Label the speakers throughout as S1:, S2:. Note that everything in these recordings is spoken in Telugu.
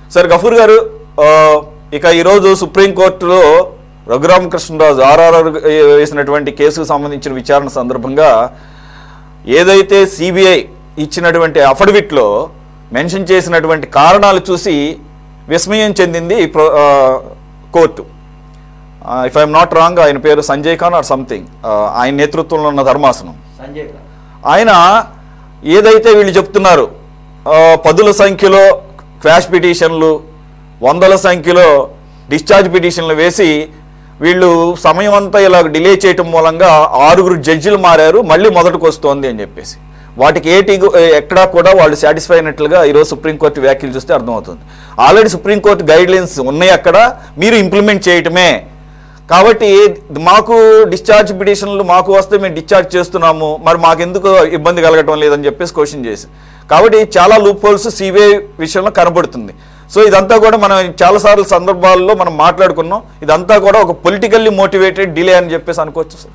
S1: సార్ గఫూర్ గారు ఆ, ఇక ఈరోజు సుప్రీంకోర్టులో రఘురామకృష్ణరాజు ఆర్ఆర్ఆర్ వేసినటువంటి కేసుకు సంబంధించిన విచారణ సందర్భంగా ఏదైతే సిబిఐ ఇచ్చినటువంటి అఫిడవిట్లో మెన్షన్ చేసినటువంటి కారణాలు చూసి విస్మయం చెందింది ఈ ప్రో- ఆ, court if I'm not wrong ఆయన పేరు సంజయ్ ఖాన్ ఆర్ సంథింగ్ ఆయన నేతృత్వంలో ఉన్న ధర్మాసనం
S2: సంజయ్ గారు
S1: ఆయన ఏదైతే వీళ్ళు చెప్తున్నారు ఆ, పదుల సంఖ్యలో క్వాష్ పిటిషన్లు వందల సంఖ్యలో డిశ్చార్జ్ పిటిషన్లు వేసి వీళ్ళు సమయం అంతా ఇలా డిలే చేయటం మూలంగా ఆరుగురు జడ్జిలు మారారు మళ్ళీ మొదటికి వస్తోంది అని చెప్పేసి వాటికి ఏటి ఎక్కడా కూడా వాళ్ళు సాటిస్ఫై అయినట్లుగా ఈరోజు సుప్రీంకోర్టు వ్యాఖ్యలు చూస్తే అర్థమవుతుంది ఆల్రెడీ సుప్రీంకోర్టు గైడ్ లైన్స్ ఉన్నాయి అక్కడ మీరు ఇంప్లిమెంట్ చేయటమే కాబట్టి మాకు డిశ్చార్జ్ పిటిషన్లు మాకు వస్తే మేము డిశ్చార్జ్ చేస్తున్నాము మరి మాకెందుకు ఇబ్బంది కలగటం లేదని చెప్పేసి క్వశ్చన్ చేసి కాబట్టి చాలా లూప్ హోల్స్ సిబిఐ విషయంలో కనబడుతుంది సో ఇదంతా కూడా మనం చాలాసార్లు సందర్భాల్లో మనం మాట్లాడుకున్నాం ఇదంతా కూడా ఒక పొలిటికల్లీ మోటివేటెడ్ డిలే అని చెప్పేసి అనుకోవచ్చు సార్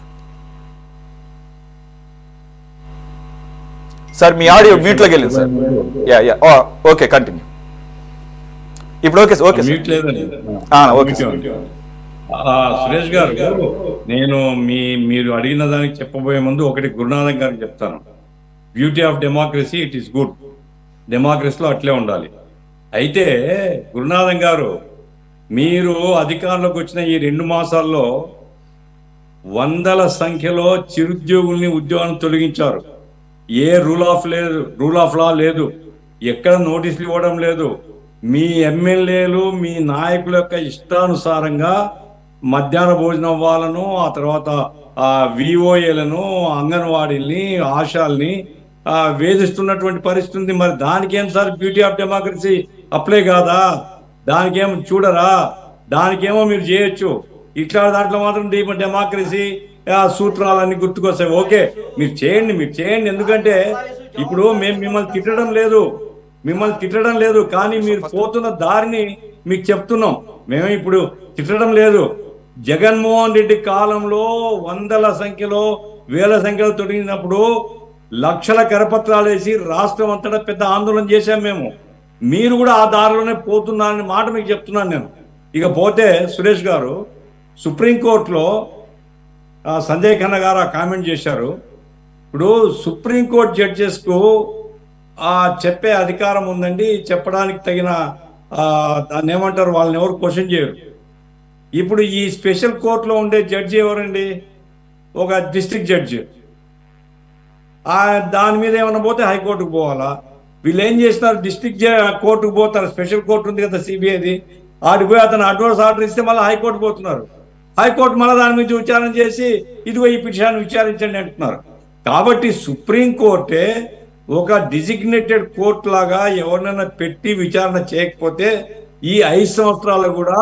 S1: సార్ మీ ఆడియో మ్యూట్లోకి వెళ్ళింది sir yeah yeah okay continue ఇప్పుడు okay sir okay sir
S3: mute లేదండి
S1: ఆ, ఓకే సార్.
S3: ఆ, సురేష్ గారు నేను మీ మీరు అడిగిన దానికి చెప్పబోయే ముందు ఒకటి గురునాథం గారికి చెప్తాను beauty of democracy it is good డెమోక్రసీలో అట్లే ఉండాలి అయితే గురునాథం గారు మీరు అధికారంలోకి వచ్చిన ఈ రెండు మాసాల్లో వందల సంఖ్యలో చిరుద్యోగుల్ని ఉద్యోగం తొలగించారు ఏ రూల్ ఆఫ్ లేదు రూల్ ఆఫ్ లా లేదు ఎక్కడ నోటీసులు ఇవ్వడం లేదు మీ ఎమ్మెల్యేలు మీ నాయకుల యొక్క ఇష్టానుసారంగా మధ్యాహ్న భోజనం వాళ్ళను ఆ తర్వాత ఆ విఓఏలను అంగన్వాడీల్ని ఆశాల్ని ఆ, వేధిస్తున్నటువంటి పరిస్థితి ఉంది మరి దానికేం sir beauty of democracy apply కాదా దానికేం చూడరా దానికేమో మీరు చేయొచ్చు ఇట్లా దాంట్లో మాత్రం డీ- డెమోక్రసీ ఆ, సూత్రాలన్నీ గుర్తుకొస్తాయి ఓకే మీరు చేయండి మీరు చేయండి ఎందుకంటే ఇప్పుడు మేము మిమ్మల్ని తిట్టడం లేదు మిమ్మల్ని తిట్టడం లేదు కానీ మీరు పోతున్న దారిని మీకు చెప్తున్నాం మేము ఇప్పుడు తిట్టడం లేదు జగన్మోహన్ రెడ్డి కాలంలో వందల సంఖ్యలో వేల సంఖ్యలో తొలగినప్పుడు లక్షల కరపత్రాలు వేసి రాష్ట్రం అంతటా పెద్ద ఆందోళన చేశాం మేము మీరు కూడా ఆ దారిలోనే పోతున్నారని మాట మీకు చెప్తున్నాను నేను ఇక పోతే సురేష్ గారు సుప్రీంకోర్టులో ఆ, సంజయ్ ఖన్నా గారు ఆ కామెంట్ చేశారు ఇప్పుడు సుప్రీంకోర్టు జడ్జెస్కు ఆ చెప్పే అధికారం ఉందండి చెప్పడానికి తగిన ఆ, దాన్ని ఏమంటారు వాళ్ళని ఎవరు క్వశ్చన్ చేయరు ఇప్పుడు ఈ స్పెషల్ కోర్టులో ఉండే జడ్జి ఎవరండి ఒక డిస్ట్రిక్ట్ జడ్జి ఆ దాని మీద ఏమైనా పోతే హైకోర్టుకు పోవాలా వీళ్ళు ఏం చేస్తున్నారు డిస్ట్రిక్ట్ కోర్టుకు పోతారు స్పెషల్ కోర్టు ఉంది కదా సిబిఐది ఆడికి పోయి అతను అడ్వాన్స్ ఆర్డర్ ఇస్తే మళ్ళీ హైకోర్టు పోతున్నారు హైకోర్టు మళ్ళీ దాని మీద విచారణ చేసి ఇదిగో ఈ పిటిషన్ విచారించండి అంటున్నారు కాబట్టి సుప్రీం కోర్టే ఒక డిజిగ్నేటెడ్ కోర్ట్ లాగా ఎవరినైనా పెట్టి విచారణ చేయకపోతే ఈ ఐదు సంవత్సరాలు కూడా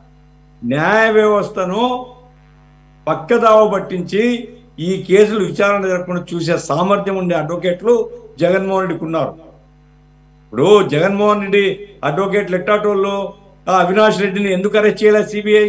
S3: న్యాయ వ్యవస్థను పక్కదావ పట్టించి ఈ కేసులు విచారణ జరగకుండా చూసే సామర్థ్యం ఉండే అడ్వకేట్లు జగన్మోహన్ రెడ్డికి ఉన్నారు ఇప్పుడు జగన్మోహన్ రెడ్డి అడ్వకేట్లు ఎట్టాటోళ్ళు ఆ అవినాష్ రెడ్డిని ఎందుకు అరెస్ట్ చేయలేదు సిబిఐ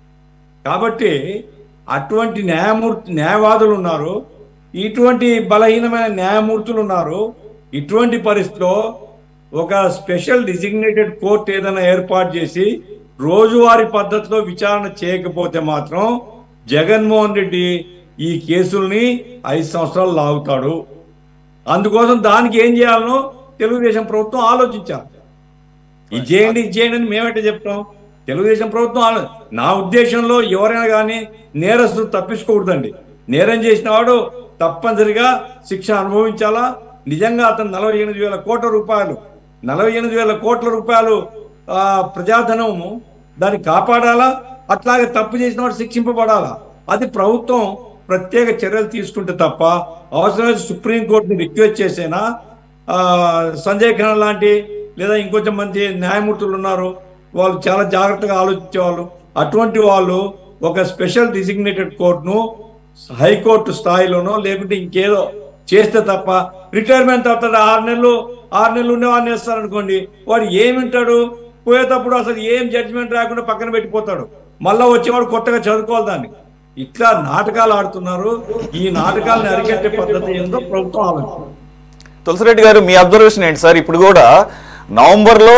S3: కాబట్టి అటువంటి న్యాయమూర్తి న్యాయవాదులు ఉన్నారు ఇటువంటి బలహీనమైన న్యాయమూర్తులు ఉన్నారు ఇటువంటి పరిస్థితిలో ఒక స్పెషల్ డిజిగ్నేటెడ్ కోర్ట్ ఏదైనా ఏర్పాటు చేసి రోజువారీ పద్ధతిలో విచారణ చేయకపోతే మాత్రం జగన్మోహన్ రెడ్డి ఈ కేసుల్ని ఐదు సంవత్సరాలు లాగుతాడు అందుకోసం దానికి ఏం చేయాలనో తెలుగుదేశం ప్రభుత్వం ఆలోచించాలి ఇది చేయండి ఇది చేయండి అని మేమైతే చెప్తాం తెలుగుదేశం ప్రభుత్వం ఆలో- నా ఉద్దేశంలో ఎవరైనా కానీ నేరస్తులు తప్పించుకోకూడదండి నేరం చేసిన వాడు తప్పనిసరిగా శిక్ష అనుభవించాలా నిజంగా అతను నలభై ఎనిమిది వేల కోట్ల రూపాయలు నలభై ఎనిమిది వేల కోట్ల రూపాయలు ఆ, ప్రజాధనము దాన్ని కాపాడాలా అట్లాగే తప్పు చేసిన వాడు శిక్షింపబడాలా అది ప్రభుత్వం ప్రత్యేక చర్యలు తీసుకుంటే తప్ప అవసరమైతే సుప్రీంకోర్టుని రిక్వెస్ట్ చేసేనా ఆ, సంజయ్ ఖన్నా లాంటి లేదా ఇంకొంచెం మంది న్యాయమూర్తులు ఉన్నారు వాళ్ళు చాలా జాగ్రత్తగా ఆలోచించేవాళ్ళు అటువంటి వాళ్ళు ఒక స్పెషల్ డిసిగ్నేటెడ్ కోర్టును హైకోర్టు స్థాయిలోనో లేకుంటే ఇంకేదో చేస్తే తప్ప రిటైర్మెంట్ అవుతాడు ఆరు నెలలు ఆరు నెలలు ఉండేవాడిని వేస్తారనుకోండి వాడు ఏమింటాడు పోయేటప్పుడు అసలు ఏం జడ్జిమెంట్ రాకుండా పక్కన పెట్టిపోతాడు మళ్ళా వచ్చేవాడు కొత్తగా చదువుకోవాలి దాన్ని ఇట్లా నాటకాలు ఆడుతున్నారు ఈ నాటకాలను అరికట్టే పద్ధతి ఏందో ప్రభుత్వం ఆలోచించారు
S1: తులసిరెడ్డి గారు మీ అబ్జర్వేషన్ ఏంటి సార్ ఇప్పుడు కూడా నవంబర్లో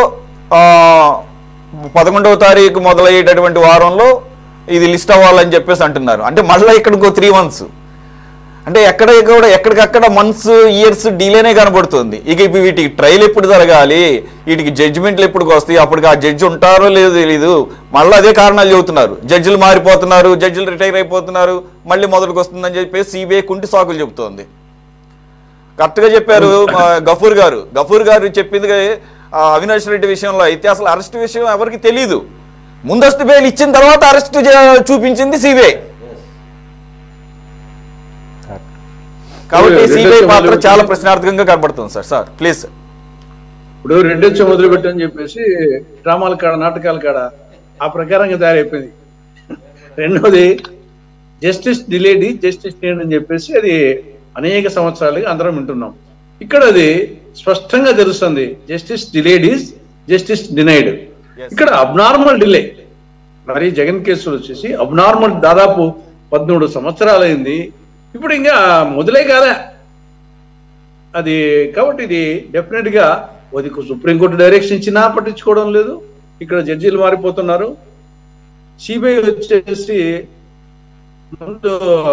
S1: ఆ, పదకొండవ తారీఖు మొదలయ్యేటటువంటి వారంలో ఇది లిస్ట్ అవ్వాలని చెప్పేసి అంటున్నారు అంటే మళ్ళీ ఇక్కడికి త్రీ మంత్స్ అంటే ఎక్కడ కూడా ఎక్కడికక్కడ మంత్స్ ఇయర్స్ డిలేనే కనబడుతుంది ఇక ఇప్పుడు వీటికి ట్రయల్ ఎప్పుడు జరగాలి వీటికి జడ్జిమెంట్లు ఎప్పుడు వస్తాయి అప్పటికి ఆ జడ్జి ఉంటారో లేదో తెలీదు మళ్ళీ అదే కారణాలు చెబుతున్నారు జడ్జిలు మారిపోతున్నారు జడ్జిలు రిటైర్ అయిపోతున్నారు మళ్ళీ మొదటికి వస్తుందని చెప్పేసి సిబిఐ కుంటి సాకులు చెబుతోంది కరెక్ట్గా చెప్పారు మా గఫూర్ గారు గఫూర్ గారు చెప్పింది ఆ, అవినాష్ రెడ్డి విషయంలో అయితే అసలు అరెస్ట్ విషయం ఎవరికి తెలియదు ముందస్తు బెయిల్ ఇచ్చిన తర్వాత అరెస్ట్ చూపించింది సిబిఐ కాబట్టి
S2: రెండో
S1: సిబిఐ పాత్ర
S2: మొదలు-
S1: చాలా ప్రశ్నార్థకంగా కనబడుతుంది సార్ సార్ ప్లీజ్ సార్
S2: ఇప్పుడు రెండొచ్చ మొదలు పెట్టని చెప్పేసి డ్రామాల కాడ నాటకాల కాడ ఆ ప్రకారంగా తయారైపోయింది రెండోది జస్టిస్ డిలేడి జస్టిస్ డిలేడ్ అని చెప్పేసి అది అనేక సంవత్సరాలుగా అందరం వింటున్నాం ఇక్కడ అది స్పష్టంగా తెలుస్తుంది justice delayed is justice denied ఇక్కడ అబ్నార్మల్ డిలే మరి జగన్ కేసులు వచ్చేసి అబ్నార్మల్ దాదాపు పదమూడు సంవత్సరాలైంది ఇప్పుడు ఇంకా మొదలే కాదా అది కాబట్టి ఇది డెఫినెట్ గా అది సుప్రీంకోర్టు డైరెక్షన్ ఇచ్చినా పట్టించుకోవడం లేదు ఇక్కడ జడ్జీలు మారిపోతున్నారు సిబిఐ వచ్చేసి ముందు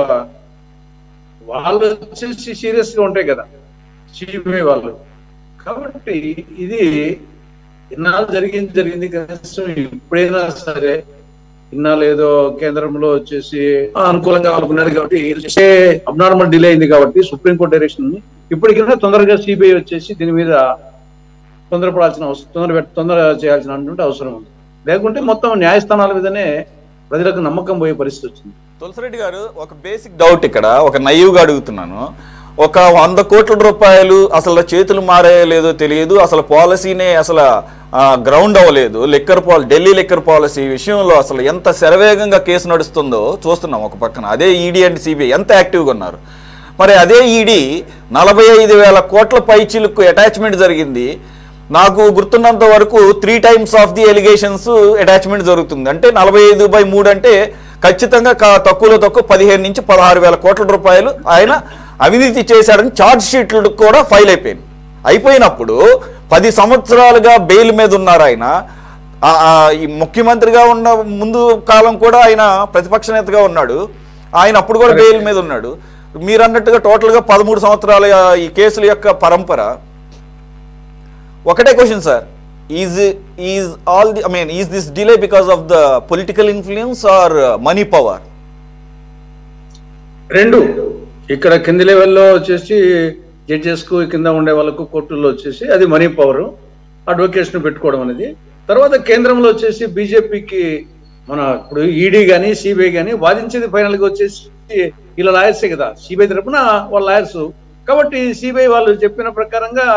S2: వాళ్ళు వచ్చేసి సీరియస్ గా ఉంటాయి కదా సిబిఐ వాళ్ళు కాబట్టి ఇది ఇన్నాళ్ళు జరిగింది జరిగింది కనీసం ఇప్పుడైనా సరే ఇన్నాళ్ళు ఏదో కేంద్రంలో వచ్చేసి అనుకూలంగా అనుకున్నది కాబట్టి అబ్నార్మల్ డిలే అయింది కాబట్టి సుప్రీంకోర్టు డైరెక్షన్ ఇప్పటికైనా తొందరగా సిబిఐ వచ్చేసి దీని మీద తొందరపడాల్సిన అవసరం తొందర పెట్- తొందర చేయాల్సిన అటువంటి అవసరం ఉంది లేకుంటే మొత్తం న్యాయస్థానాల మీదనే ప్రజలకు నమ్మకం పోయే పరిస్థితి వచ్చింది
S1: తులసిరెడ్డి గారు ఒక బేసిక్ డౌట్ ఇక్కడ ఒక నయ్యూగా అడుగుతున్నాను ఒక వంద కోట్ల రూపాయలు అసలు చేతులు మారాయో లేదో తెలియదు అసలు పాలసీనే అసలు గ్రౌండ్ అవ్వలేదు లిక్కర్ పాల ఢిల్లీ లిక్కర్ పాలసీ విషయంలో అసలు ఎంత శరవేగంగా కేసు నడుస్తుందో చూస్తున్నాం ఒక పక్కన అదే ఈడీ అండ్ సిబిఐ ఎంత యాక్టివ్గా ఉన్నారు మరి అదే ఈడీ నలభై ఐదు వేల కోట్ల పైచీలకు అటాచ్మెంట్ జరిగింది నాకు గుర్తున్నంత వరకు three times of the allegations attachment జరుగుతుంది అంటే నలభై ఐదు బై మూడు అంటే ఖచ్చితంగా కా- తక్కువలో తక్కువ పదిహేను నుంచి పదహారు వేల కోట్ల రూపాయలు ఆయన అవినీతి చేశాడని ఛార్జ్ షీట్లు కూడా ఫైల్ అయిపోయింది అయిపోయినప్పుడు పది సంవత్సరాలుగా బెయిల్ మీద ఉన్నారు ఆయన ఆ, ఆ, ఈ ముఖ్యమంత్రిగా ఉన్న ముందు కాలం కూడా ఆయన ప్రతిపక్ష నేతగా ఉన్నాడు ఆయన అప్పుడు కూడా బెయిల్ మీద ఉన్నాడు మీరు అన్నట్టుగా టోటల్గా పదమూడు సంవత్సరాల ఈ కేసుల యొక్క పరంపర ఒకటే question sir is is all the I mean is this delay because of the political influence or money power
S2: రెండు ఇక్కడ కింది లెవెల్లో వచ్చేసి జడ్జెస్ కు కింద ఉండే వాళ్ళకు కోర్టుల్లో వచ్చేసి అది మనీ పవర్ అడ్వకేట్స్ ను పెట్టుకోవడం అనేది తర్వాత కేంద్రంలో వచ్చేసి బీజేపీకి మన ఇప్పుడు ఈడీ గాని సిబిఐ గాని వాదించేది ఫైనల్ గా వచ్చేసి ఇలా లాయర్సే కదా సిబిఐ తరపున వాళ్ళ లాయర్స్ కాబట్టి సిబిఐ వాళ్ళు చెప్పిన ప్రకారంగా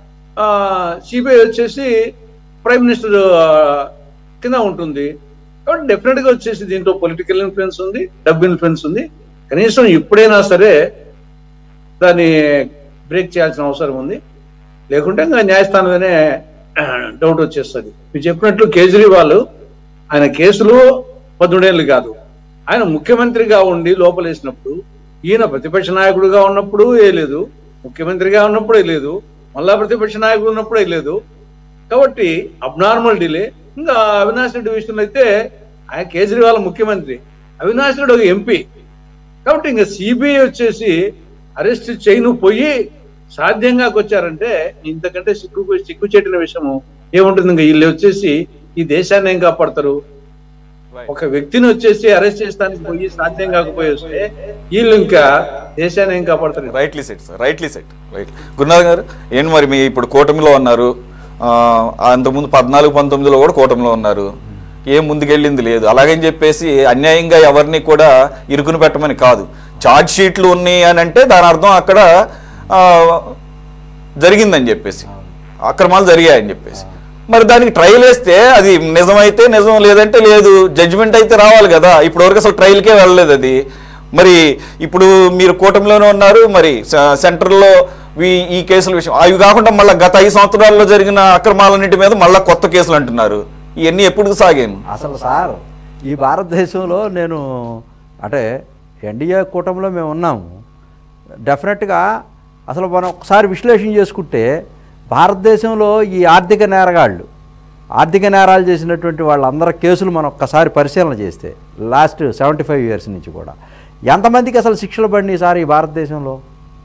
S2: సిబిఐ వచ్చేసి ప్రైమ్ మినిస్టర్ ఆ, కింద ఉంటుంది కాబట్టి డెఫినెట్ గా వచ్చేసి దీంట్లో పొలిటికల్ ఇన్ఫ్లుయెన్స్ ఉంది డబ్బు ఇన్ఫ్లుయెన్స్ ఉంది కనీసం ఇప్పుడైనా సరే దాన్ని బ్రేక్ చేయాల్సిన అవసరం ఉంది లేకుంటే ఇంకా న్యాయస్థానమనే డౌట్ వచ్చేస్తుంది మీరు చెప్పినట్లు కేజ్రీవాల్ ఆయన కేసులు పద్దుడేళ్ళు కాదు ఆయన ముఖ్యమంత్రిగా ఉండి లోపలేసినప్పుడు ఈయన ప్రతిపక్ష నాయకుడిగా ఉన్నప్పుడు ఏ లేదు ముఖ్యమంత్రిగా ఉన్నప్పుడు ఏ లేదు మళ్ళా ప్రతిపక్ష నాయకుడు ఉన్నప్పుడు ఏ లేదు కాబట్టి అబ్నార్మల్ డిలే ఇంకా అవినాష్ రెడ్డి విషయంలో అయితే ఆయన కేజ్రీవాల్ ముఖ్యమంత్రి అవినాష్ రెడ్డి ఒక ఎంపీ కాబట్టి ఇంకా సిబిఐ వచ్చేసి అరెస్ట్ చేయను పోయి సాధ్యంగా వచ్చారంటే ఇంతకంటే సిగ్గు సిగ్గు చెట్టిన విషయము ఏముంటుంది ఇంకా వీళ్ళు వచ్చేసి ఈ దేశాన్ని ఏం కాపాడతారు ఒక వ్యక్తిని వచ్చేసి అరెస్ట్ చేస్తానికి పోయి సాధ్యం కాకపోయి వస్తే వీళ్ళు ఇంకా దేశాన్ని ఏం కాపాడతారు
S1: rightly set sir rightly set right Gurunath garu ఏంటి మరి మీ ఇప్పుడు కూటమిలో ఉన్నారు ఆ, అంతకుముందు పద్నాలుగు పంతొమ్మిదిలో కూడా కూటమిలో ఉన్నారు ఏం ముందుకెళ్ళింది లేదు అలాగని చెప్పేసి అన్యాయంగా ఎవరిని కూడా ఇరుకుని పెట్టమని కాదు ఛార్జ్ షీట్లు ఉన్నాయి అని అంటే దాని అర్థం అక్కడ ఆ, జరిగిందని చెప్పేసి అక్రమాలు జరిగాయని చెప్పేసి మరి దానికి ట్రయల్ వేస్తే అది నిజమైతే నిజం లేదంటే లేదు జడ్జిమెంట్ అయితే రావాలి కదా ఇప్పుడు వరకు అసలు ట్రయల్కే వెళ్ళలేదు అది మరి ఇప్పుడు మీరు కూటమిలోనే ఉన్నారు మరి స- సెంటర్లో ఈ- ఈ కేసుల విషయం అవి కాకుండా మళ్ళీ గత ఐదు సంవత్సరాల్లో జరిగిన అక్రమాలన్నింటి మీద మళ్ళీ కొత్త కేసులు అంటున్నారు ఇవన్నీ ఎప్పుడు సాగాను
S4: అసలు సార్ ఈ భారతదేశంలో నేను అంటే ఎన్డీఏ కూటమిలో మేము ఉన్నాము డెఫినెట్గా అసలు మనం ఒకసారి విశ్లేషణ చేసుకుంటే భారతదేశంలో ఈ ఆర్థిక నేరగాళ్ళు ఆర్థిక నేరాలు చేసినటువంటి వాళ్ళందరి కేసులు మనం ఒక్కసారి పరిశీలన చేస్తే లాస్ట్ సెవెంటీ ఫైవ్ ఇయర్స్ నుంచి కూడా ఎంతమందికి అసలు శిక్షలు పడినాయి సార్ ఈ భారతదేశంలో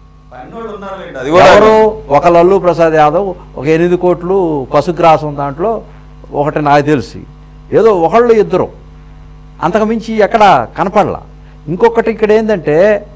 S1: అది కూడా
S4: ఎవరు ఒక లల్లు ప్రసాద్ యాదవ్ ఒక ఎనిమిది కోట్లు పశుగ్రాసం దాంట్లో ఒకటి నాకు తెలిసి ఏదో ఒకళ్ళు ఇద్దరు అంతకుమించి ఎక్కడ కనపడలా ఇంకొకటి ఇక్కడ ఏంటంటే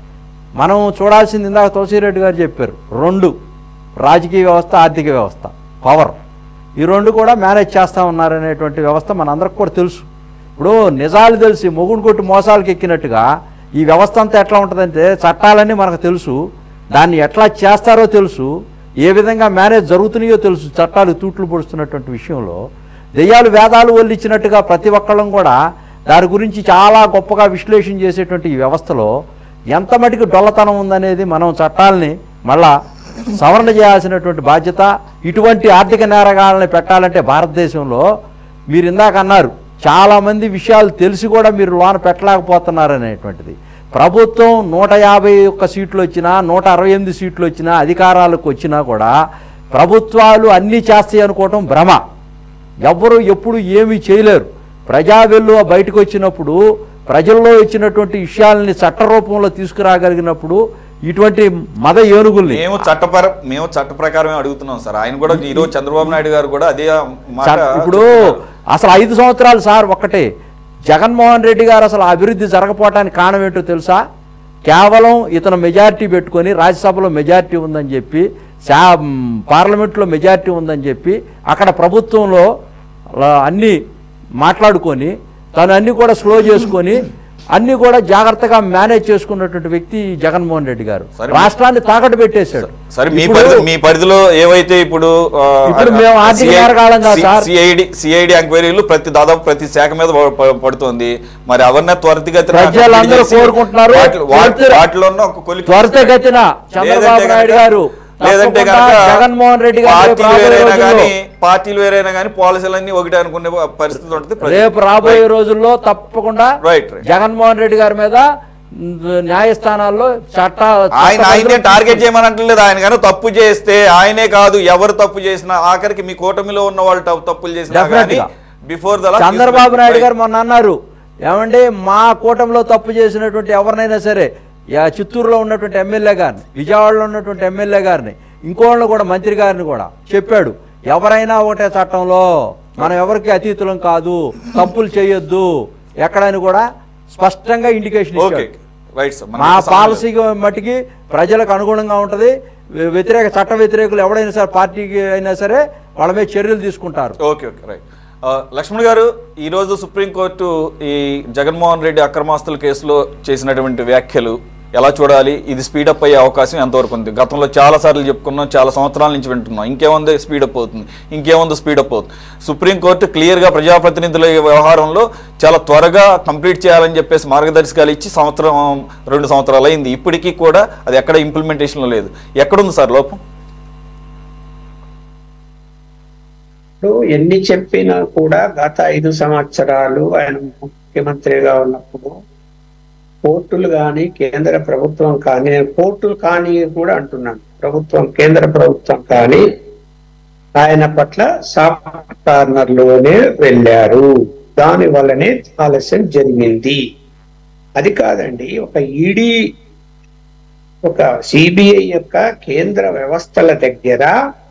S4: మనం చూడాల్సింది ఇందాక తులసిరెడ్డి గారు చెప్పారు రెండు రాజకీయ వ్యవస్థ ఆర్థిక వ్యవస్థ పవర్ ఈ రెండు కూడా మేనేజ్ చేస్తూ ఉన్నారనేటువంటి వ్యవస్థ మనందరికి కూడా తెలుసు ఇప్పుడు నిజాలు తెలిసి మొగుడు కొట్టి మోసాలకు ఎక్కినట్టుగా ఈ వ్యవస్థ అంతా ఎట్లా ఉంటుందంటే చట్టాలన్నీ మనకు తెలుసు దాన్ని ఎట్లా చేస్తారో తెలుసు ఏ విధంగా మేనేజ్ జరుగుతున్నాయో తెలుసు చట్టాలు తూట్లు పొడుస్తున్నటువంటి విషయంలో దెయ్యాలు వేదాలు వల్లిచ్చినట్టుగా ప్రతి ఒక్కళ్ళం కూడా దాని గురించి చాలా గొప్పగా విశ్లేషణ చేసేటువంటి ఈ వ్యవస్థలో ఎంత మటుకు డొల్లతనం ఉందనేది మనం చట్టాలని మళ్ళా సవరణ చేయాల్సినటువంటి బాధ్యత ఇటువంటి ఆర్థిక నేరగాళ్ళని పెట్టాలంటే భారతదేశంలో మీరు ఇందాక అన్నారు చాలామంది విషయాలు తెలిసి కూడా మీరు లోన పెట్టలేకపోతున్నారు అనేటువంటిది ప్రభుత్వం నూట యాభై ఒక్క సీట్లు వచ్చినా నూట అరవై ఎనిమిది సీట్లు వచ్చినా అధికారాలకు వచ్చినా కూడా ప్రభుత్వాలు అన్నీ చేస్తాయి అనుకోవటం భ్రమ ఎవ్వరు ఎప్పుడు ఏమీ చేయలేరు ప్రజా వెల్లువ బయటకు వచ్చినప్పుడు ప్రజల్లో వచ్చినటువంటి విషయాలని చట్ట రూపంలో తీసుకురాగలిగినప్పుడు ఇటువంటి మద ఏనుగుల్ని
S1: మేము చట్టపర మేము చట్ట ప్రకారమే అడుగుతున్నాం సార్ ఆయన కూడా ఈ రోజు చంద్రబాబు నాయుడు గారు కూడా అదే మాట
S4: చట్- ఇప్పుడు అసలు ఐదు సంవత్సరాలు సార్ ఒక్కటే జగన్మోహన్ రెడ్డి గారు అసలు అభివృద్ధి జరగపోవటానికి కారణం ఏంటో తెలుసా కేవలం ఇతను మెజారిటీ పెట్టుకొని రాజ్యసభలో మెజారిటీ ఉందని చెప్పి శా మ్, పార్లమెంట్లో మెజారిటీ ఉందని చెప్పి అక్కడ ప్రభుత్వంలో ఆ, అన్నీ మాట్లాడుకొని తను అన్నీ కూడా స్లో చేసుకొని అన్నీ కూడా జాగ్రత్తగా మేనేజ్ చేసుకున్నటువంటి వ్యక్తి జగన్మోహన్ రెడ్డి గారు
S1: సరే.
S4: రాష్ట్రాన్ని తాకట్టు పెట్టేశాడు
S1: సరే మీ
S4: ఇప్పుడు-
S1: పరిధి మీ పరిధిలో ఏవైతే ఇప్పుడు
S4: ఇప్పుడు మేము ఆర్థిక నేరగాళ్ళం కాదు సార్.
S1: సిఐడి సిఐడి ఎంక్వైరీలు ప్రతి దాదాపు ప్రతి శాఖ మీద ప- ప- పడుతుంది మరి అవన్నీ త్వరితగతిన
S4: ప్రజలందరూ
S1: చేసి
S4: కోరుకుంటున్నారు.
S1: వాటి- వాటి-
S4: త్వరిత-
S1: వాటిలో ఉన్న ఒక కొలిక్కి
S4: త్వరితగతిన చంద్రబాబు
S1: లేదంటే
S4: నాయుడు
S1: గనక-
S4: గారు
S1: లేదంటే
S4: తప్పకుండా
S1: కనుక
S4: జగన్మోహన్ రెడ్డి గారు రేపు
S1: పార్టీలు
S4: రాబోయే
S1: వేరైనా
S4: రోజుల్లో-
S1: కానీ పార్టీలు వేరైనా కానీ పాలసీలన్నీ ఒకటే అనుకునే పరిస్థితి ఉంటుంది ప్రజలు.
S4: రేపు రాబోయే రోజుల్లో తప్పకుండా
S1: Right, right.
S4: జగన్మోహన్ రెడ్డి గారి మీద మ్, న్యాయస్థానాల్లో చట్ట
S1: ఆయన
S4: చట్ట
S1: ఆయనే
S4: పరిధిలో
S1: టార్గెట్ చేయమని అంటలేదు ఆయన కానీ తప్పు చేస్తే ఆయనే కాదు ఎవరు తప్పు చేసినా ఆఖరికి మీ కూటమిలో ఉన్న వాళ్ళు తప్పు- తప్పులు చేసినా
S4: Definitely
S1: కానీ
S4: గా.
S1: బిఫోర్ ద
S4: చంద్రబాబు నాయుడు గారు మొన్న అన్నారు ఏమంటే మా కూటమిలో తప్పు చేసినటువంటి ఎవరినైనా సరే యా చిత్తూరులో ఉన్నటువంటి ఎమ్మెల్యే గారిని విజయవాడలో ఉన్నటువంటి ఎమ్మెల్యే గారిని ఇంకోళ్ళని కూడా మంత్రి గారిని కూడా చెప్పాడు ఎవరైనా ఒకటే చట్టంలో మనం ఎవరికి అతీతులం కాదు తప్పులు చేయొద్దు ఎక్కడని కూడా స్పష్టంగా ఇండికేషన్
S1: ఓకే
S4: ఇచ్చాడు
S1: రైట్ సార్
S4: మా పాలసీకి మట్టికి ప్రజలకు అనుగుణంగా ఉంటుంది వ్య- వ్యతిరేక చట్ట వ్యతిరేకులు ఎవడైనా సరే పార్టీకి అయినా సరే వాళ్ళ మీద చర్యలు తీసుకుంటారు
S1: ఓకే ఓకే రైట్ లక్ష్మణ్ గారు ఈరోజు సుప్రీంకోర్టు ఈ జగన్మోహన్ రెడ్డి అక్రమాస్తుల కేసులో చేసినటువంటి వ్యాఖ్యలు ఎలా చూడాలి ఇది స్పీడప్ అయ్యే అవకాశం ఎంతవరకు ఉంది గతంలో చాలా సార్లు చెప్పుకున్నాం చాలా సంవత్సరాల నుంచి వింటున్నాం ఇంకేముంది స్పీడప్ అవుతుంది ఇంకేముంది స్పీడప్ అవుతుంది సుప్రీంకోర్టు క్లియర్గా ప్రజాప్రతినిధుల ఈ వ్యవహారంలో చాలా త్వరగా కంప్లీట్ చేయాలని చెప్పేసి మార్గదర్శకాలు ఇచ్చి సంవత్సరం రెండు సంవత్సరాలు అయింది ఇప్పటికీ కూడా అది ఎక్కడ ఇంప్లిమెంటేషన్లో లేదు ఎక్కడుంది సార్ లోపం
S5: ఇప్పుడు ఎన్ని చెప్పినా కూడా గత ఐదు సంవత్సరాలు ఆయన ముఖ్యమంత్రిగా ఉన్నప్పుడు కోర్టులు కానీ కేంద్ర ప్రభుత్వం కానీ నేను కోర్టులు కానీ కూడా అంటున్నాను ప్రభుత్వం కేంద్ర ప్రభుత్వం కానీ ఆయన పట్ల సాఫ్ట్ కార్నర్ లోనే వెళ్ళారు దాని వల్లనే ఆలస్యం జరిగింది అది కాదండి ఒక ఈడీ ఒక సిబిఐ యొక్క కేంద్ర వ్యవస్థల దగ్గర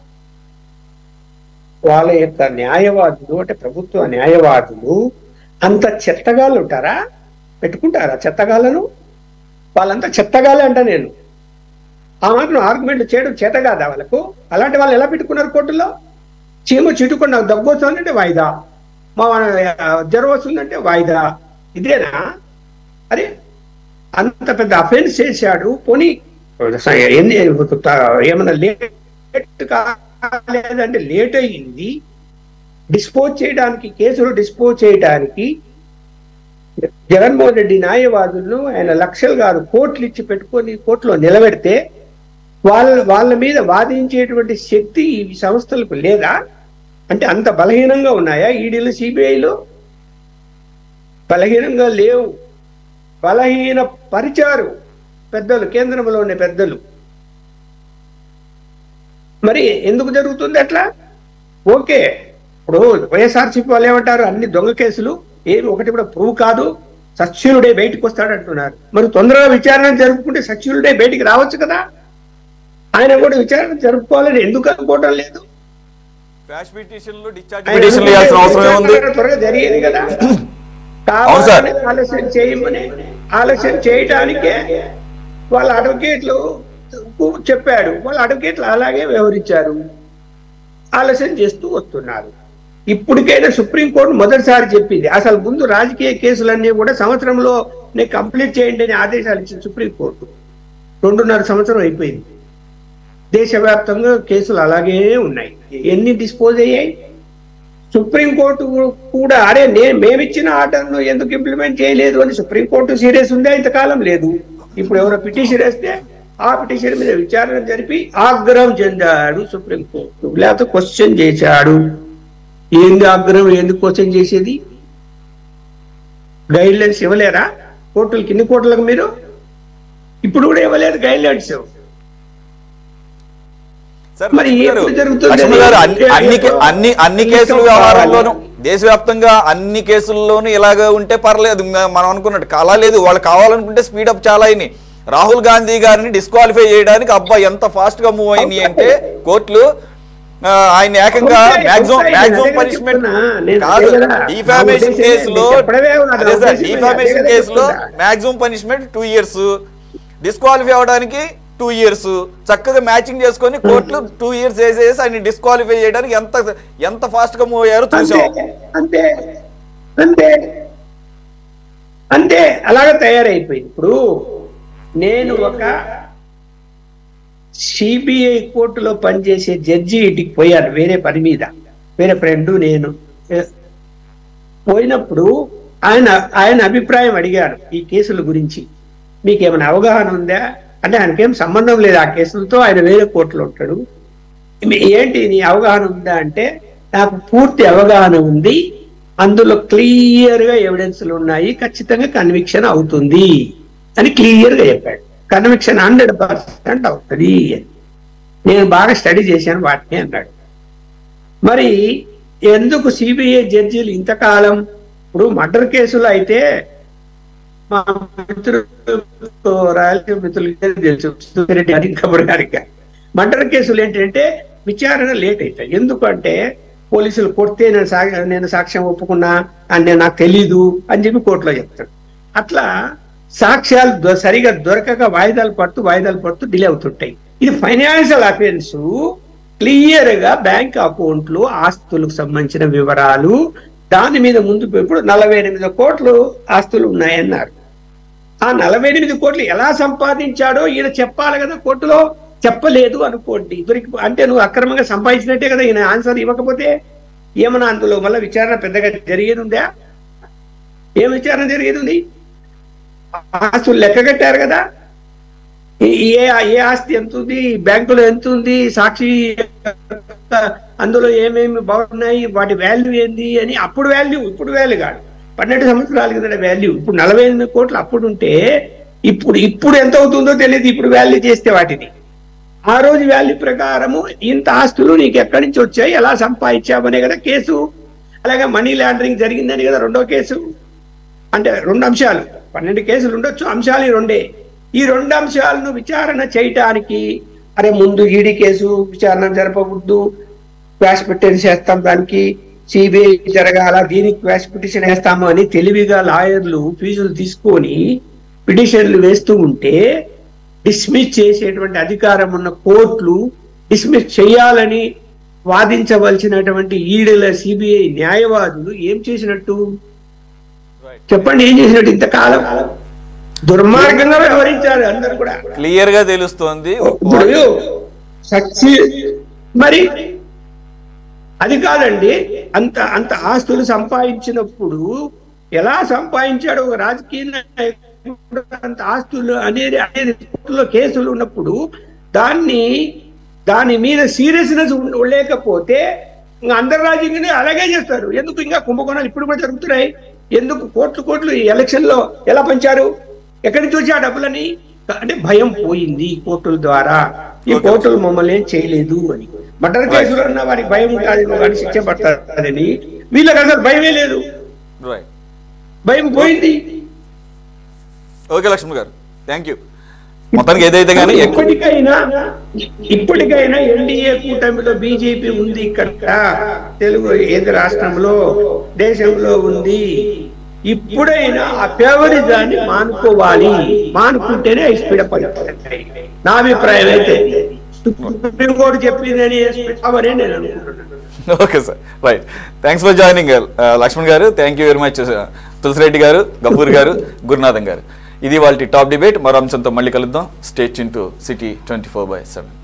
S5: వాళ్ళ యొక్క న్యాయవాదులు అంటే ప్రభుత్వ న్యాయవాదులు అంత చెత్తగాళ్ళు ఉంటారా పెట్టుకుంటారా చెత్తగాళ్ళను వాళ్ళంతా చెత్తగాలే అంట నేను ఆ మాత్రం ఆర్గ్యుమెంట్లు చేయడం చేత కాదా వాళ్ళకు అలాంటి వాళ్ళు ఎలా పెట్టుకున్నారు కోర్టులో చీమ చిటుకొని నాకు దగ్గు వస్తుందంటే వాయిదా మా ఆ, జ్వరం వస్తుందంటే వాయిదా ఇదేనా అరే అంత పెద్ద అఫెన్స్ చేశాడు పోనీ ఎన్ని ఏమన్నా లేట్ కాలేదంటే లేట్ అయ్యింది డిస్పోజ్ చేయడానికి కేసులు డిస్పోజ్ చేయడానికి జగన్మోహన్ రెడ్డి న్యాయవాదులను ఆయన లక్షలు గారు కోట్లు ఇచ్చి పెట్టుకొని కోర్టులో నిలబెడితే వాళ్ళ వాళ్ళ మీద వాదించేటువంటి శక్తి ఈ సంస్థలకు లేదా అంటే అంత బలహీనంగా ఉన్నాయా ఈడీలు సిబిఐలు బలహీనంగా లేవు బలహీన పరిచారు పెద్దలు కేంద్రంలో ఉండే పెద్దలు మరి ఎందుకు జరుగుతుంది అట్లా ఓకే ఇప్పుడు వైఎస్ఆర్సీపీ వాళ్ళు ఏమంటారు అన్ని దొంగ కేసులు ఏమి ఒకటి కూడా ప్రూవ్ కాదు సచ్యులుడే బయటకు వస్తాడు అంటున్నారు మరి తొందరగా విచారణ జరుపుకుంటే సచ్యులుడే బయటికి రావచ్చు కదా ఆయన కూడా విచారణ జరుపుకోవాలని ఎందుకు అనుకోవడం లేదు
S1: క్వాష్ పిటిషన్లు డిశ్చార్జ్
S5: ఆయన
S1: పిటిషన్లు ఇవ్వాల్సిన అవసరం ఏముంది
S5: విచారణ త్వరగా జరిగేది కదా
S1: అవును సార్.
S5: కావాలని ఆలస్యం చేయమని ఆలస్యం చేయటానికే వాళ్ళ అడ్వకేట్లు చెప్పాడు వాళ్ళ అడ్వకేట్లు అలాగే వ్యవహరించారు ఆలస్యం చేస్తూ వస్తున్నారు ఇప్పటికైనా సుప్రీంకోర్టు మొదటిసారి చెప్పింది అసలు ముందు రాజకీయ కేసులన్నీ కూడా సంవత్సరంలో నేను కంప్లీట్ చేయండి అని ఆదేశాలు ఇచ్చింది సుప్రీంకోర్టు రెండున్నర సంవత్సరం అయిపోయింది దేశవ్యాప్తంగా కేసులు అలాగే ఉన్నాయి ఎన్ని డిస్పోజ్ అయ్యాయి సుప్రీంకోర్టు కూడా అరే నేను మేమిచ్చిన ఆర్డర్ను ఎందుకు ఇంప్లిమెంట్ చేయలేదు అని సుప్రీంకోర్టు సీరియస్ ఉందా ఇంతకాలం లేదు ఇప్పుడు ఎవరో పిటిషన్ వేస్తే ఆ పిటిషన్ మీద విచారణ జరిపి ఆగ్రహం చెందాడు సుప్రీంకోర్టు లేకపోతే క్వశ్చన్ చేశాడు ఏంది ఆగ్రహం ఎందుకు క్వశ్చన్ చేసేది గైడ్ లైన్స్ ఇవ్వలేరా కోర్టులకి ఎన్ని కోర్టులకు మీరు ఇప్పుడు కూడా ఇవ్వలేదు గైడ్ లైన్స్
S1: సార్
S5: మరి
S1: లక్ష్మణ్
S5: ఎప్పుడు
S1: గారు,
S5: జరుగుతుంది?
S1: లక్ష్మణ్ గారు అన్ని అన్ని కే- అన్ని అన్ని కేసుల వ్యవహారంలోనూ దేశవ్యాప్తంగా అన్ని కేసుల్లోనూ ఇలాగ ఉంటే పర్లేదు మ- మనం అనుకున్నట్టు అలా లేదు వాళ్ళు కావాలనుకుంటే స్పీడప్ చాలా అయినాయి రాహుల్ గాంధీ గారిని డిస్క్వాలిఫై చేయడానికి అబ్బా ఎంత ఫాస్ట్ గా మూవ్ అయినాయి అంటే కోర్టులు ఆ, ఆయన ఏకంగా
S5: అవుతాయి,
S1: మాక్సిమం
S5: అవుతాయి.
S1: మాక్సిమం
S5: నేను అదే
S1: పనిష్మెంట్
S5: చెప్తున్నా. నేను
S1: కాదు
S5: అదే కదా.
S1: డిఫామేషన్
S5: నా ఉద్దేశం
S1: కేసులో
S5: నేను చెప్పడమే ఉన్నది.
S1: అదే
S5: నా
S1: సార్
S5: ఉద్దేశం
S1: డిఫామేషన్
S5: అదే కదా
S1: కేసులో
S5: చెప్తున్నా.
S1: Maximum punishment two years disqualify అవడానికి టూ ఇయర్స్ చక్కగా మ్యాచింగ్ చేసుకొని కోర్టులు టూ ఇయర్స్ వేసేసి ఆయన డిస్క్వాలిఫై చేయడానికి ఎంత ఎంత ఫాస్ట్ గా మూవ్ అయ్యారో చూసాం
S5: అంతే అంతే అంతే అంతే అలాగే తయారైపోయింది ఇప్పుడు నేను ఒక సిబిఐ కోర్టులో పనిచేసే జడ్జి ఇంటికి పోయాను వేరే పని మీద వేరే ఫ్రెండ్ నేను ఏ- పోయినప్పుడు ఆయన ఆయన అభిప్రాయం అడిగాను ఈ కేసుల గురించి మీకు ఏమైనా అవగాహన ఉందా అంటే ఆయనకేం సంబంధం లేదు ఆ కేసులతో ఆయన వేరే కోర్టులో ఉంటాడు మీ- ఏంటి నీ అవగాహన ఉందా అంటే నాకు పూర్తి అవగాహన ఉంది అందులో క్లియర్ గా ఎవిడెన్స్లు ఉన్నాయి ఖచ్చితంగా కన్విక్షన్ అవుతుంది అని క్లియర్ గా చెప్పాడు కన్విక్షన్ హండ్రెడ్ పర్సెంట్ అవుతుంది అని. నేను బాగా స్టడీ చేశాను వాటిని అన్నాడు మరి ఎందుకు సిబిఐ జడ్జీలు ఇంతకాలం ఇప్పుడు మర్డర్ కేసులు అయితే మా మిత్రులు రాయలసీమ మిత్రులకి తెలుసు సుబ్బారెడ్డి గారికి కబుర్ గారికి మర్డర్ కేసులు ఏంటంటే విచారణ లేట్ అవుతాయి ఎందుకంటే పోలీసులు కొడితే నేను సా నేను సాక్ష్యం ఒప్పుకున్నా అని నేను నాకు తెలీదు అని చెప్పి కోర్టులో చెప్తాడు అట్లా సాక్ష్యాలు దొ- సరిగా దొరకక వాయిదాలు పడుతూ వాయిదాలు పడుతూ డిలే అవుతుంటాయి ఇది ఫైనాన్షియల్ అఫెన్స్ క్లియర్ గా బ్యాంక్ అకౌంట్లు ఆస్తులకు సంబంధించిన వివరాలు దాని మీద ముందు ఇప్పుడు నలభై ఎనిమిది కోట్లు ఆస్తులు ఉన్నాయన్నారు ఆ నలభై ఎనిమిది కోట్లు ఎలా సంపాదించాడో ఈయన చెప్పాలి కదా కోర్టులో చెప్పలేదు అనుకోండి దొరికి అంటే నువ్వు అక్రమంగా సంపాదించినట్టే కదా ఈయన ఆన్సర్ ఇవ్వకపోతే ఏమన్నా అందులో మళ్ళీ విచారణ పెద్దగా జరిగేది ఉందా ఏం విచారణ జరిగేది ఉంది ఆస్తులు లెక్క కట్టారు కదా ఏ- ఏ ఏ ఆస్తి ఎంత ఉంది బ్యాంకులో ఎంత ఉంది సాక్షి అందులో ఏమేమి బాగున్నాయి వాటి వాల్యూ ఏంది అని అప్పుడు వాల్యూ ఇప్పుడు వాల్యూ కాదు పన్నెండు సంవత్సరాల కింద వాల్యూ ఇప్పుడు నలభై ఎనిమిది కోట్లు అప్పుడు ఉంటే ఇప్పుడు ఇప్పుడు ఎంత అవుతుందో తెలియదు ఇప్పుడు వాల్యూ చేస్తే వాటిని ఆ రోజు వాల్యూ ప్రకారము ఇంత ఆస్తులు నీకు ఎక్కడి నుంచి వచ్చాయి ఎలా సంపాదించావనే కదా కేసు అలాగే మనీ లాండరింగ్ జరిగిందని కదా రెండో కేసు అంటే రెండు అంశాలు పన్నెండు కేసులు ఉండొచ్చు అంశాలు ఈ రెండే ఈ రెండు అంశాలను విచారణ చేయటానికి అరే ముందు ఈడీ కేసు విచారణ జరపకూడదు క్వాష్ పిటిషన్ చేస్తాం దానికి సిబిఐ జరగాల దీనికి క్వాష్ పిటిషన్ వేస్తాము అని తెలివిగా లాయర్లు ఫీజులు తీసుకొని పిటిషన్లు వేస్తూ ఉంటే డిస్మిస్ చేసేటువంటి అధికారం ఉన్న కోర్టులు డిస్మిస్ చేయాలని వాదించవలసినటువంటి ఈడల సిబిఐ న్యాయవాదులు ఏం చేసినట్టు చెప్పండి ఏం చేసినట్టు ఇంతకాలం దుర్మార్గంగా వ్యవహరించారు అందరు కూడా
S1: క్లియర్ గా తెలుస్తోంది
S5: ఇప్పుడు సచ్చి మరి అది కాదండి అంత అంత ఆస్తులు సంపాదించినప్పుడు ఎలా సంపాదించాడు ఒక రాజకీయ నాయకుడు అంత ఆస్తులు అనేది అనేది కోర్టులో కేసులు ఉన్నప్పుడు దాన్ని దాని మీద సీరియస్నెస్ లేకపోతే ఇంకా అందరు రాజ్యంగానే అలాగే చేస్తారు ఎందుకు ఇంకా కుంభకోణాలు ఇప్పుడు కూడా జరుగుతున్నాయి ఎందుకు కోట్లు కోట్లు ఈ ఎలక్షన్ లో ఎలా పంచారు ఎక్కడి నుంచి వచ్చి ఆ డబ్బులని అంటే భయం పోయింది కోర్టుల ద్వారా ఈ కోర్టులు మమ్మల్ని ఏం చేయలేదు అని మర్డర్ కేసులో ఉన్న వారికి భయం కాదు వాడిని శిక్ష పడతారని వీళ్ళకి అసలు భయమే లేదు
S1: రైట్
S5: భయం పోయింది
S1: okay Laxman garu thank you మొత్తానికి ఏదైతే కానీ ఎక్కువ
S5: ఇప్పటికైనా ఇప్పటికైనా ఎన్డీఏ కూటమిలో బీజేపీ ఉంది ఇక్కడ తెలుగు ఏది రాష్ట్రంలో దేశంలో ఉంది ఇప్పుడైనా ఆ ఫేవరిజాన్ని మానుకోవాలి మానుకుంటేనే అవి స్పీడ్ పడతాయి నా అభిప్రాయం అయితే సుప్రీంకోర్టు చెప్పిందని అవనే నేను అనుకుంటున్నాను
S1: okay sir right thanks for joining Lakshman garu thank you very much Tulasireddy garu Gafoor గారు గురునాథన్ గారు ఇది వాళ్ళ టాప్ డిబేట్ మరో అంశంతో మళ్ళీ కలుద్దాం state to city twenty four by seven